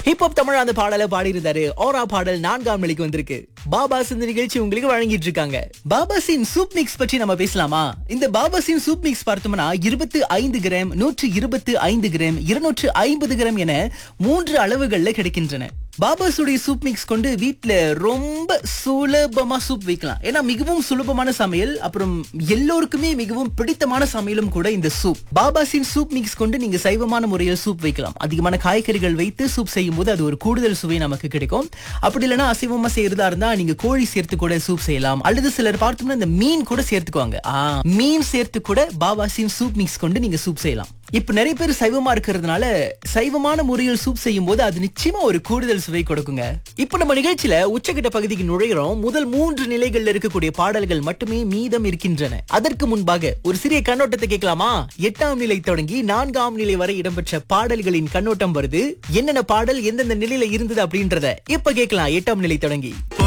hip hop Tamil அந்த பாடலை பாடியிருந்தாரு ஓரா பாடல் நான்காம் நிலைக்கு வந்திருக்கு பாபாஸ் இந்த நிகழ்ச்சி உங்களுக்கு வழங்கிட்டு இருக்காங்க பாபாசின் சூப் மிக்ஸ் பற்றி நம்ம பேசலாமா இந்த பாபாசின் சூப் மிக்ஸ் பார்த்தோம்னா இருபத்து ஐந்து கிராம் நூற்று இருபத்து ஐந்து கிராம் இருநூற்று ஐம்பது கிராம் என மூன்று அளவுகள்ல கிடைக்கின்றன பாபாசுடைய சூப் மிக்ஸ் கொண்டு வீட்ல ரொம்ப சுலபமா சூப் வைக்கலாம் ஏன்னா மிகவும் சுலபமான சமையல் அப்புறம் எல்லோருக்குமே மிகவும் பிடித்தமான சமையலும் கூட இந்த சூப் பாபாசின் சூப் மிக்ஸ் கொண்டு நீங்க சைவமான முறையில் சூப் வைக்கலாம் அதிகமான காய்கறிகள் வைத்து சூப் செய்யும் போது அது ஒரு கூடுதல் சுவை நமக்கு கிடைக்கும் அப்படி இல்லைன்னா அசைவமா செய்யறதா இருந்தா நீங்க கோழி சேர்த்து கூட சூப் செய்யலாம் அல்லது சிலர் பார்த்தோம்னா இந்த மீன் கூட சேர்த்துக்குவாங்க ஆ, மீன் சேர்த்து கூட பாபாசின் சூப் மிக்ஸ் கொண்டு நீங்க சூப் செய்யலாம் இப்ப நிறைய பேர் சைவமா இருக்கிறதுனால சைவமான முறையில் சூப் செய்யும் போது அது நிச்சயமா ஒரு கூடுதல் சுவை கொடுக்குங்க இப்ப நம்ம நிகழ்ச்சியில உச்சகிட்ட பகுதிக்கு நுழைகிறோம் முதல் மூன்று நிலைகள்ல இருக்கக்கூடிய பாடல்கள் மட்டுமே மீதம் இருக்கின்றன அதற்கு முன்பாக ஒரு சிறிய கண்ணோட்டத்தை கேட்கலாமா எட்டாம் நிலை தொடங்கி நான்காம் நிலை வரை இடம்பெற்ற பாடல்களின் கண்ணோட்டம் வருது என்னென்ன பாடல் எந்தெந்த நிலையில இருந்தது அப்படின்றத இப்ப கேட்கலாம் எட்டாம் நிலை தொடங்கி